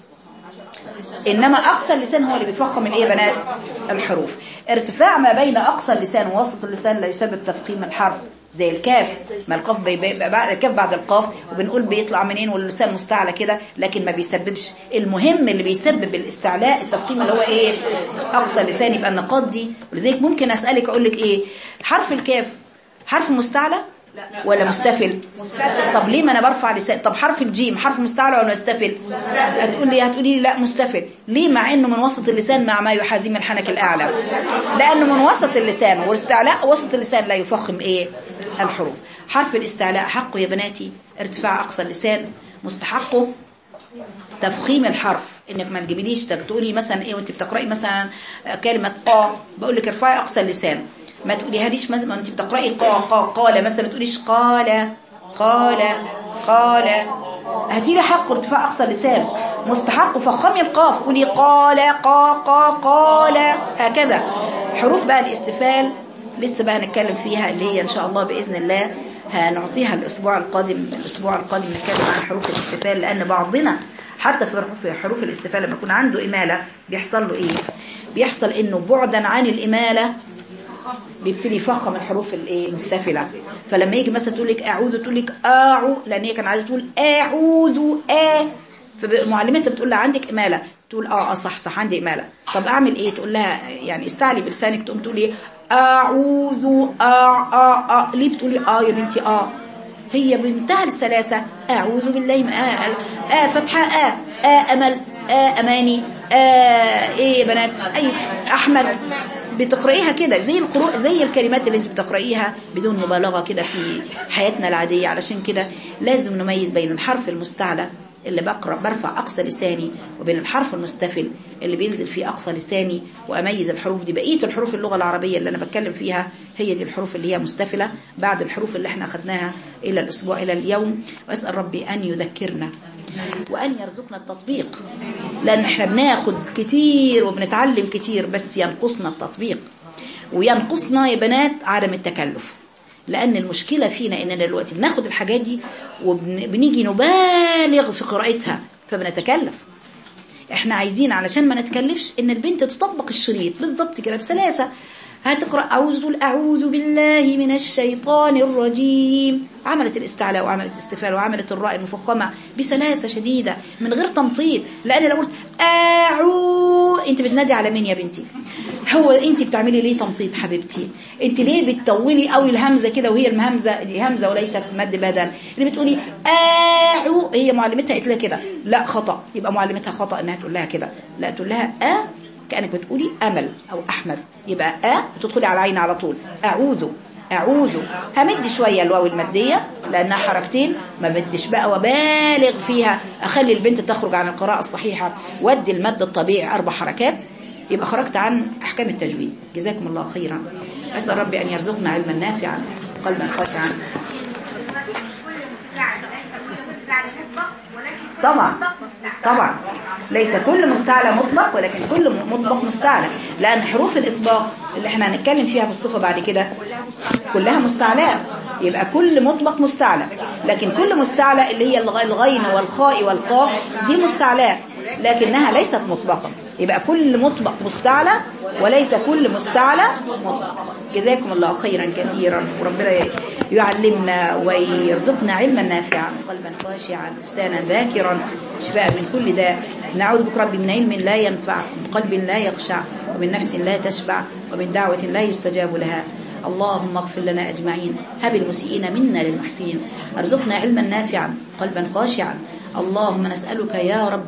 Speaker 1: إنما أقصى اللسان هو اللي بيفخم الإيه يا بنات الحروف ارتفاع ما بين أقصى اللسان ووسط اللسان لا يسبب تفخيم الحرف زي الكاف ما القاف بي بي بعد الكاف بعد القاف وبنقول بيطلع منين واللسان مستعلى كده لكن ما بيسببش المهم اللي بيسبب الاستعلاء التفخيم اللي هو ايه اقصى اللسان يبقى النقاط دي ولذلك ممكن اسالك اقول لك ايه حرف الكاف حرف مستعلى ولا مستفل طب ليه ما انا برفع لسان طب حرف الجيم حرف مستعلى ولا مستفل هتقول لي هتقولي لي لا مستفل ليه مع انه من وسط اللسان مع ما يحاذي من الحنك الاعلى لانه من وسط اللسان والاستعلاء وسط اللسان لا يفخم ايه الحروف حرف الاستعلاء حقه يا بناتي ارتفاع اقصى اللسان مستحقه تفخيم الحرف انك ما تجيبليش تقولي مثلا ايه وانت بتقراي مثلا كلمه اه بقول لك ارفعي اقصى اللسان ما تقوليهاليش مثلا انت بتقراي قا قا قال مثلا ما تقوليش قال قال قال هاتي لي حق ارتفاع اقصى اللسان مستحق فخمي القاف قولي قال قا قا قال هكذا حروف بقى الاستفال لسه بقى نتكلم فيها اللي هي ان شاء الله باذن الله هنعطيها الاسبوع القادم الاسبوع القادم نتكلم عن حروف الاستفال لان بعضنا حتى في حروف حروف الاستفال لما يكون عنده اماله بيحصل له ايه بيحصل انه بعدا عن الاماله بيبتدي يفخم الحروف الايه المستفله فلما يجي مثلا تقول لك اعوذ تقول لك اعو لان هي كان عايزه تقول اعوذ ا فمعلمتها بتقول لها عندك اماله تقول اه اه صح صح عندي اماله طب اعمل ايه تقول لها يعني استعلي بلسانك تقوم تقول ايه اعوذ اه اه اه ليه بتقولي اه يا بنتي اه هي بمنتهى السلاسه اعوذ بالله من اه اه فتحه اه اه امل اه اماني اه ايه يا بنات اي احمد بتقرأيها كده زي القروء زي الكلمات اللي انت بتقرأيها بدون مبالغة كده في حياتنا العادية علشان كده لازم نميز بين الحرف المستعلى اللي بقرأ برفع أقصى لساني وبين الحرف المستفل اللي بينزل فيه أقصى لساني وأميز الحروف دي بقية الحروف اللغة العربية اللي أنا بتكلم فيها هي دي الحروف اللي هي مستفلة بعد الحروف اللي احنا أخذناها إلى الأسبوع إلى اليوم وأسأل ربي أن يذكرنا وأن يرزقنا التطبيق لأن احنا بناخد كتير وبنتعلم كتير بس ينقصنا التطبيق وينقصنا يا بنات عدم التكلف لأن المشكلة فينا إننا دلوقتي بناخد الحاجات دي وبنيجي نبالغ في قراءتها فبنتكلف احنا عايزين علشان ما نتكلفش ان البنت تطبق الشريط بالظبط كده بسلاسة هتقرأ أعوذ تقول أعوذ بالله من الشيطان الرجيم عملت الاستعلاء وعملت الاستفال وعملت الراء المفخمة بسلاسة شديدة من غير تمطيط لأن لو قلت أعو أنت بتنادي على مين يا بنتي هو أنت بتعملي ليه تمطيط حبيبتي أنت ليه بتطولي قوي الهمزة كده وهي المهمزة دي همزة وليست مد بدل اللي بتقولي أعو هي معلمتها قالت لها كده لا خطأ يبقى معلمتها خطأ إنها تقول لها كده لا تقول لها أ كأنك بتقولي أمل أو أحمد يبقى أ بتدخلي على العين على طول أعوذ أعوذ همد شوية الواو المادية لأنها حركتين ما بدش بقى وبالغ فيها أخلي البنت تخرج عن القراءة الصحيحة ودي المد الطبيعي أربع حركات يبقى خرجت عن أحكام التجويد جزاكم الله خيرا أسأل ربي أن يرزقنا علما نافعا قلبا خاشعا طبعا طبعا ليس كل مستعلى مطلق ولكن كل مطلق مستعلى لأن حروف الإطلاق اللي احنا هنتكلم فيها في الصفة بعد كده كلها مستعلاء يبقى كل مطلق مستعلى لكن كل مستعلى اللي هي الغين والخاء والقاف دي مستعلاء لكنها ليست مطلقة يبقى كل مطلق مستعلى وليس كل مستعلى مطلق جزاكم الله خيرا كثيرا وربنا يعلمنا ويرزقنا علما نافعا قلبا خاشعا لسانا ذاكرا شفاء من كل داء نعوذ بك ربي من علم لا ينفع من قلب لا يخشع ومن نفس لا تشبع ومن دعوة لا يستجاب لها اللهم اغفر لنا أجمعين هب المسيئين منا للمحسنين ارزقنا علما نافعا قلبا خاشعا اللهم نسألك يا ربي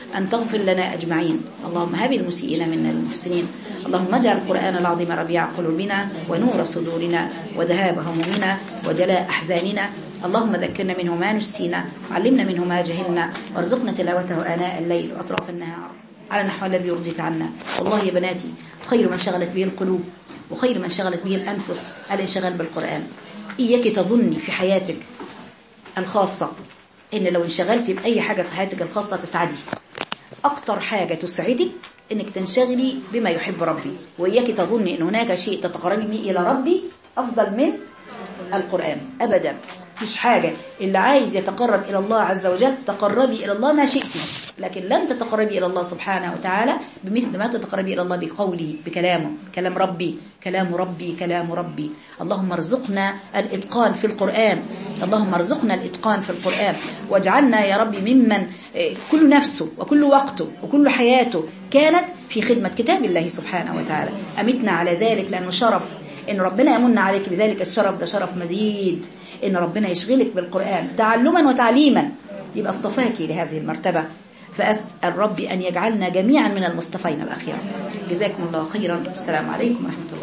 Speaker 1: أن تغفر لنا أجمعين اللهم هب المسيئين منا المحسنين اللهم اجعل القرآن العظيم ربيع قلوبنا ونور صدورنا وذهاب همومنا وجلاء أحزاننا اللهم ذكرنا منه ما نسينا علمنا منه ما جهلنا وارزقنا تلاوته آناء الليل وأطراف النهار على النحو الذي يرضيك عنا والله يا بناتي خير من شغلت به القلوب وخير من شغلت به الأنفس الانشغال بالقرآن إياك تظني في حياتك الخاصة إن لو انشغلت بأي حاجة في حياتك الخاصة تسعدي أكتر حاجة تسعدك إنك تنشغلي بما يحب ربي وإياك تظني إن هناك شيء تتقربي به إلى ربي أفضل من القرآن أبدا مش حاجة اللي عايز يتقرب إلى الله عز وجل تقربي إلى الله ما شئت لكن لن تتقربي إلى الله سبحانه وتعالى بمثل ما تتقربي إلى الله بقوله بكلامه كلام ربي كلام ربي كلام ربي اللهم ارزقنا الإتقان في القرآن اللهم ارزقنا الإتقان في القرآن واجعلنا يا ربي ممن إيه، كل نفسه وكل وقته وكل حياته كانت في خدمة كتاب الله سبحانه وتعالى أمتنا على ذلك لأنه شرف إن ربنا يمن عليك بذلك الشرف ده شرف مزيد إن ربنا يشغلك بالقرآن تعلما وتعليما يبقى اصطفاك لهذه المرتبة فأسأل ربي أن يجعلنا جميعا من المصطفين الأخيار جزاكم الله خيرا السلام عليكم ورحمة الله